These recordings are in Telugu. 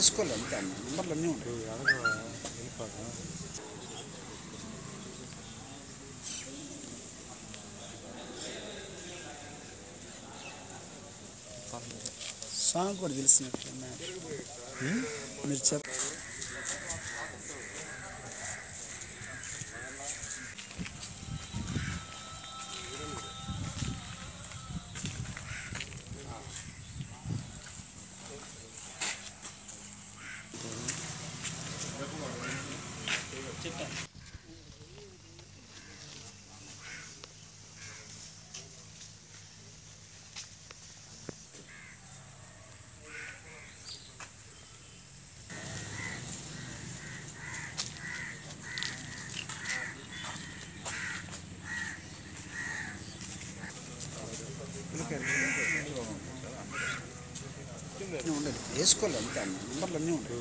వేసుకోవాలి అంతే అన్న నెంబర్లు అన్నీ ఉంటాయి సాంగ్ కూడా తెలిసినట్టు మీరు చెప్ ఉండదు వేసుకోవాలి అంతే అన్న నెంబర్లు అన్నీ ఉంటాయి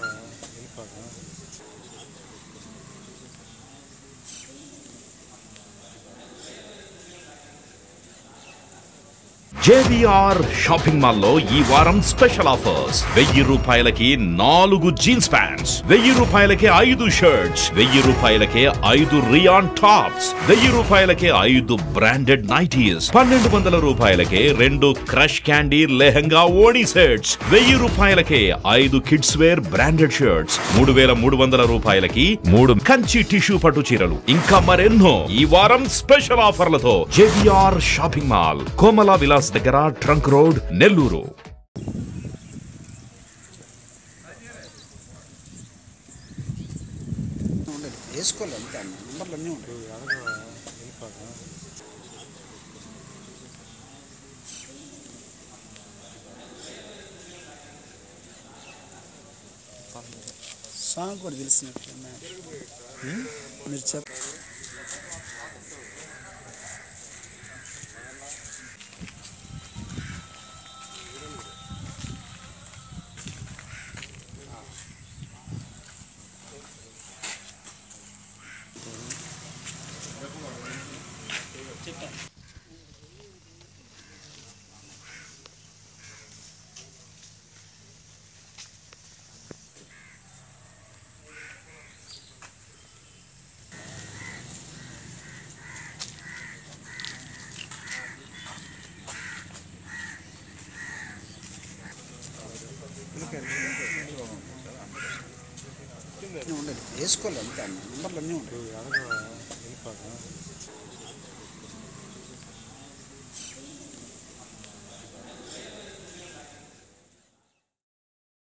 జేవిఆర్ షాపింగ్ మాల్ లో ఈ వారం స్పెషల్ ఆఫర్స్ వెయ్యి రూపాయలకి నాలుగు జీన్స్ ప్యాంట్స్ వెయ్యి రూపాయలకి ఐదు షర్ట్స్ వెయ్యి రూపాయలకే ఐదు రియాన్ టాప్స్ వెయ్యి రూపాయలకే ఐదు బ్రాండెడ్ నైటీస్ పన్నెండు వందల రూపాయలకే రెండు క్రష్ క్యాండీ లెహంగా ఓణి సెట్స్ వెయ్యి రూపాయలకే ఐదు కిడ్స్ వేర్ బ్రాండెడ్ షర్ట్స్ మూడు వేల మూడు వందల రూపాయలకి మూడు కంచి టిష్యూ పట్టు చీరలు ఇంకా మరెన్నో ఈ వారం స్పెషల్ ఆఫర్లతో JVR shopping mall Komala Vilas దగ్గర ట్రంక్ రోడ్ నెల్లూరు ఉండదు వేసుకోవాలి అంతే అన్న నెంబర్లు అన్నీ ఉంటాయి సాంగ్ కూడా తెలిసినట్టు మీరు చెప్ ఉండదు వేసుకోవాలి అంతే అన్న నెంబర్లు అన్నీ ఉంటాయి